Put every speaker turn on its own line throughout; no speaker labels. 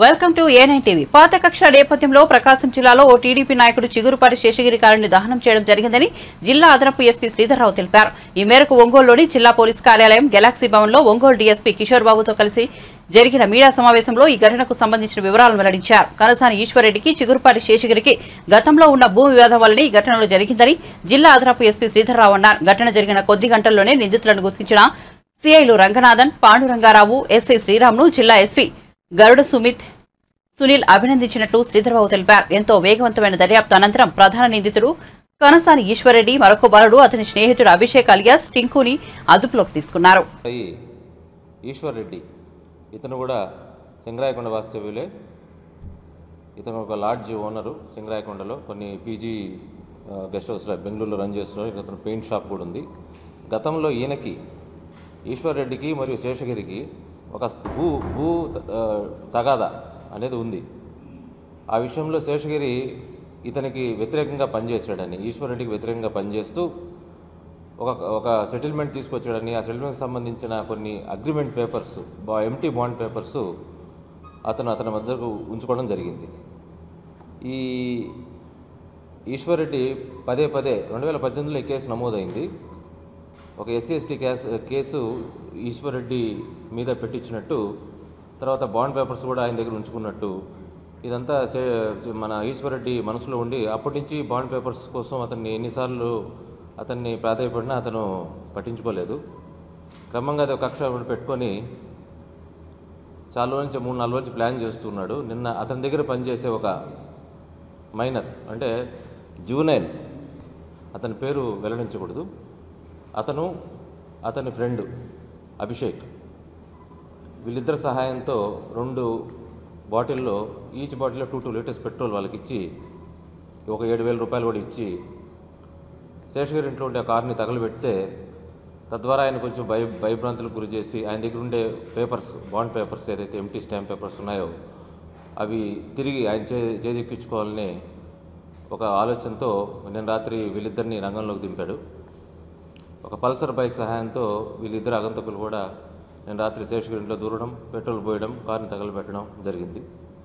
welcome to A nine TV పాత కక్ష నేపథ్యంలో ప్రకాశం జిల్లాలో ఓ టీడీపీ నాయకుడు చిగురుపాటి శేషగిరి కారుని దహనం చేయడం జరిగిందని జిల్లా అదనపు ఎస్పీ శ్రీధర్రావు తెలిపారు ఈ మేరకు ఒంగోలులోని జిల్లా పోలీస్ కార్యాలయం గెలాక్సీ భవన్లో ఒంగోలు డీఎస్పీ కిషోర్ బాబుతో కలిసి జరిగిన మీడియా సమావేశంలో ఈ ఘటనకు సంబంధించిన వివరాలను వెల్లడించారు కనసాని ఈశ్వర్రెడ్డికి చిగురుపాటి శేషగిరికి గతంలో ఉన్న భూ వివాదం వల్లనే ఈ ఘటనలో జరిగిందని జిల్లా అదనపు ఎస్పీ శ్రీధర్రావు అన్నారు ఘటన జరిగిన కొద్ది గంటల్లోనే నిందితులను గుర్తించిన సిఐలు రంగనాథన్ పాండురంగారావు ఎస్ఐ శ్రీరామ్ను జిల్లా ఎస్పీ గరుడ సుమిత్ సునీల్ అభినందించినట్లు శ్రీధర్బాబు తెలిపారు ఎంతో వేగవంతమైన దర్యాప్తు అనంతరం ప్రధాన నిందితుడు కనసాని ఈశ్వరెడ్డి మరొక బాలుడు అతని స్నేహితుడు అభిషేక్ అలియాస్ టింకుని అదుపులోకి తీసుకున్నారు
అయి ఈశ్వర్ రెడ్డి ఇతను కూడా సింగరాయకొండ వాస్తవ్యులే ఇతను ఒక లాడ్జ్ ఓనరు సింగరాయకొండలో కొన్ని పీజీ ఆ, గెస్ట్ హౌస్లో బెంగళూరులో రన్ చేస్తున్నారు ఇక్కడ అతను పెయింట్ షాప్ కూడా ఉంది గతంలో ఈయనకి ఈశ్వర్ రెడ్డికి మరియు శేషగిరికి ఒక భూ భూ ఆ, తగాదా అనేది ఉంది ఆ విషయంలో శేషగిరి ఇతనికి వ్యతిరేకంగా పనిచేశాడని ఈశ్వర్ రెడ్డికి వ్యతిరేకంగా పనిచేస్తూ ఒక ఒక సెటిల్మెంట్ తీసుకొచ్చాడని ఆ సెటిల్మెంట్కి సంబంధించిన కొన్ని అగ్రిమెంట్ పేపర్స్ బా ఎంటీ బాండ్ పేపర్స్ అతను అతని వద్దకు ఉంచుకోవడం జరిగింది ఈ ఈశ్వర్ రెడ్డి పదే పదే రెండు వేల పద్దెనిమిదిలో ఈ కేసు నమోదైంది ఒక SC ST case case Eshwar Reddy మీద పెట్టించినట్టు తర్వాత బాండ్ పేపర్స్ కూడా ఆయన దగ్గర ఉంచుకున్నట్టు ఇదంతా సే- మన ఈశ్వర్ రెడ్డి మనసులో ఉండి అప్పటి నుంచి బాండ్ పేపర్స్ కోసం అతన్ని ఎన్నిసార్లు అతన్ని ప్రాధాయపడినా అతను పట్టించుకోలేదు క్రమంగా అది ఒక కక్ష పెట్టుకొని చాలా రోజుల నుంచి మూడు నాలుగు రోజులు ప్లాన్ చేస్తున్నాడు నిన్న అతని దగ్గర పనిచేసే ఒక మైనర్ అంటే జూనైల్ అతని పేరు వెల్లడించకూడదు అతను అతని ఫ్రెండ్ అభిషేక్ వీళ్ళిద్దరి సహాయంతో రెండు బాటిల్లో ఈచ్ బాటిల్లో టూ టూ లీటర్స్ పెట్రోల్ వాళ్ళకి ఇచ్చి ఒక ఏడు వేల రూపాయలు కూడా ఇచ్చి శేషగిరి ఇంట్లో ఉండే ఆ కార్ని తగలబెడితే తద్వారా ఆయన కొంచెం భయ భయభ్రాంతులకు గురి చేసి ఆయన దగ్గర ఉండే పేపర్స్ బాండ్ పేపర్స్ ఏదైతే ఎంటీ స్టాంప్ పేపర్స్ ఉన్నాయో అవి తిరిగి ఆయన చే చేజెక్కించుకోవాలని ఒక ఆలోచనతో నేను రాత్రి వీళ్ళిద్దరిని రంగంలోకి దింపాడు ఒక పల్సర్ బైక్ సహాయంతో వీళ్ళిద్దరు అగంతకులు కూడా నేను రాత్రి శేషగిరి ఇంట్లో దూరడం పెట్రోల్ పోయడం కార్ని తగలబెట్టడం జరిగింది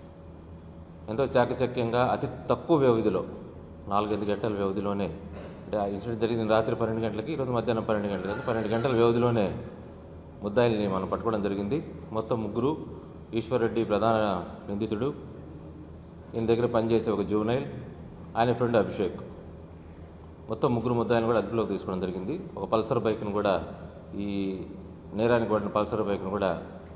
ఎంతో చాకచక్యంగా అతి తక్కువ వ్యవధిలో నాలుగైదు గంటల వ్యవధిలోనే అంటే ఆ ఇన్సిడెంట్ జరిగింది రాత్రి పన్నెండు గంటలకి ఈరోజు మధ్యాహ్నం పన్నెండు గంటలకి పన్నెండు గంటల వ్యవధిలోనే ముద్దాయిల్ని మనం పట్టుకోవడం జరిగింది మొత్తం ముగ్గురు ఈశ్వర్ రెడ్డి ప్రధాన నిందితుడు ఈయన దగ్గర పనిచేసే ఒక జూనైల్ ఆయన ఫ్రెండ్ అభిషేక్ మొత్తం ముగ్గురు ముద్దాయిని కూడా అదుపులోకి తీసుకోవడం జరిగింది ఒక పల్సర్ బైక్ను కూడా ఈ నేరానికి పడిన పల్సర్ బైక్ను కూడా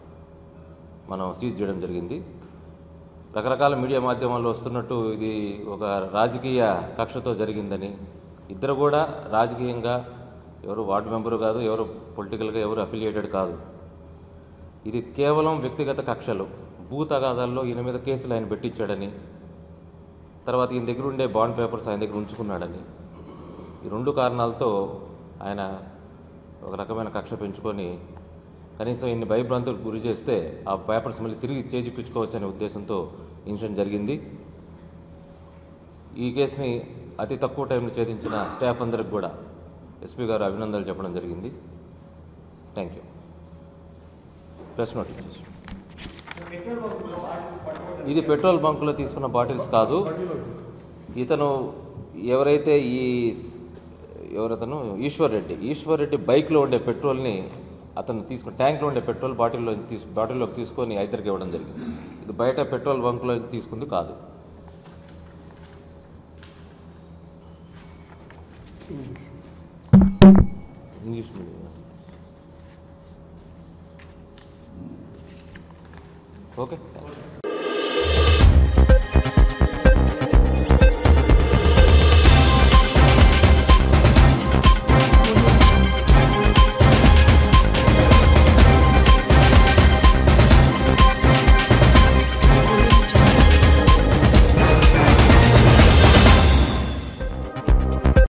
మనం సీజ్ చేయడం జరిగింది రకరకాల మీడియా మాధ్యమాల్లో వస్తున్నట్టు ఇది ఒక రాజకీయ కక్షతో జరిగిందని ఇద్దరు కూడా రాజకీయంగా ఎవరు వార్డు మెంబరు కాదు ఎవరు పొలిటికల్గా ఎవరు అఫిలియేటెడ్ కాదు ఇది కేవలం వ్యక్తిగత కక్షలు భూ తగాదాల్లో ఈయన మీద కేసులు ఆయన పెట్టించాడని తర్వాత ఈయన దగ్గర ఉండే బాండ్ పేపర్స్ ఆయన దగ్గర ఉంచుకున్నాడని ఈ రెండు కారణాలతో ఆయన ఒక రకమైన కక్ష పెంచుకొని కనీసం ఇన్ని భయభ్రాంతులకు గురి చేస్తే ఆ పేపర్స్ మళ్ళీ తిరిగి చేజిక్కించుకోవచ్చు అనే ఉద్దేశంతో ఇన్సిడెంట్ జరిగింది ఈ కేసుని అతి తక్కువ టైంలో ఛేదించిన స్టాఫ్ అందరికి కూడా ఎస్పీ గారు అభినందనలు చెప్పడం జరిగింది థ్యాంక్ యూ ప్రెస్ నోట్ ఇచ్చేసి ఇది పెట్రోల్ బంకులో తీసుకున్న బాటిల్స్ కాదు ఇతను ఎవరైతే ఈ ఎవరతను ఈశ్వర్ రెడ్డి ఈశ్వర్ రెడ్డి బైక్లో ఉండే పెట్రోల్ని అతను తీసుకుని ట్యాంక్లో ఉండే పెట్రోల్ బాటిల్లో తీసు బాటిల్లోకి తీసుకొని ఇద్దరికి ఇవ్వడం జరిగింది ఇది బయట పెట్రోల్ బంకులో తీసుకుంది కాదు ఇంగ్లీష్ మీడియం ఓకే